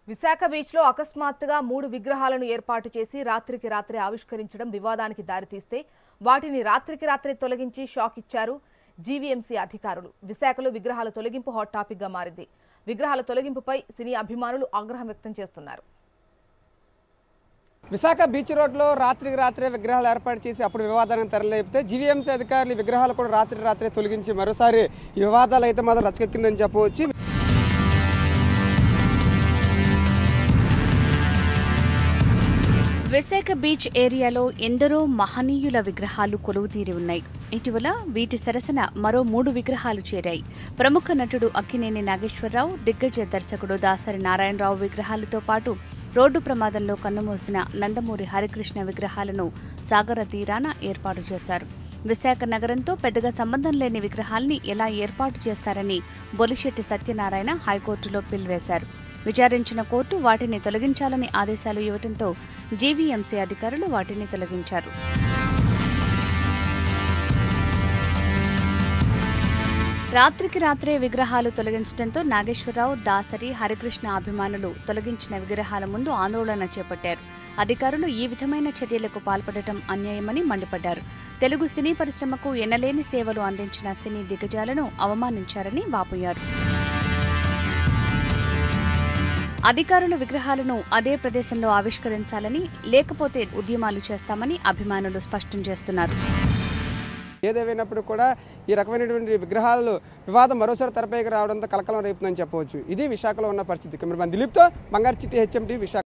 విశాఖ బీచ్లో అకస్మాత్తుగా మూడు విగ్రహాలను ఏర్పాటు చేసి రాత్రికి రాత్రే ఆవిష్కరించడం వివాదానికి దారితీస్తే వాటిని రాత్రికి రాత్రే తొలగించి షాక్ ఇచ్చారు జీవీఎంసీ అధికారులు విశాఖలో విగ్రహాల తొలగింపు హాట్ టాపిక్గా మారింది విగ్రహాల తొలగింపుపై సినీ అభిమానులు ఆగ్రహం వ్యక్తం చేస్తున్నారు విశాఖ బీచ్ రోడ్లో రాత్రికి రాత్రే విగ్రహాలు ఏర్పాటు చేసి అప్పుడు వివాదాన్ని తెరలేపితే జీవీఎంసీ అధికారులు ఈ విగ్రహాలు కూడా రాత్రి రాత్రే తొలగించి మరోసారి ఈ వివాదాలు అయితే మాత్రం రచకెక్కిందని చెప్పవచ్చు విశాఖ బీచ్ ఏరియాలో ఎందరో మహనీయుల విగ్రహాలు కొలువుతీరి ఉన్నాయి ఇటీవల వీటి సరసన మరో మూడు విగ్రహాలు చేరాయి ప్రముఖ నటుడు అక్కినేని నాగేశ్వరరావు దిగ్గజ దర్శకుడు దాసరి నారాయణరావు విగ్రహాలతో పాటు రోడ్డు ప్రమాదంలో కన్నుమూసిన నందమూరి హరికృష్ణ విగ్రహాలను సాగర తీరాన ఏర్పాటు చేశారు విశాఖ నగరంతో పెద్దగా సంబంధం లేని విగ్రహాల్ని ఎలా ఏర్పాటు చేస్తారని బొలిశెట్టి సత్యనారాయణ హైకోర్టులో పిల్వేశారు విచారించిన కోర్టు వాటిని తొలగించాలని ఆదేశాలు ఇవ్వడంతో జీవీఎంసీ అధికారులు వాటిని తొలగించారు రాత్రికి రాత్రే విగ్రహాలు తొలగించడంతో నాగేశ్వరరావు దాసరి హరికృష్ణ అభిమానులు తొలగించిన విగ్రహాల ముందు ఆందోళన చేపట్టారు అధికారులు ఈ విధమైన చర్యలకు పాల్పడటం అన్యాయమని మండిపడ్డారు తెలుగు సినీ పరిశ్రమకు ఎనలేని సేవలు అందించిన సినీ దిగ్గజాలను అవమానించారని వాపోయారు అధికారులు విగ్రహాలను అదే ప్రదేశంలో ఆవిష్కరించాలని లేకపోతే ఉద్యమాలు చేస్తామని అభిమానులు స్పష్టం చేస్తున్నారు ఏదేమైనప్పుడు కూడా ఈ రకమైనటువంటి విగ్రహాలు వివాదం మరోసారి తెరపైకి రావడంతో కలకలం రేపుతుందని చెప్పవచ్చు ఇది విశాఖలో ఉన్న పరిస్థితి కెమెరామెన్ దిలీప్తో బంగారు చిట్టి హెచ్ఎండి విశాఖ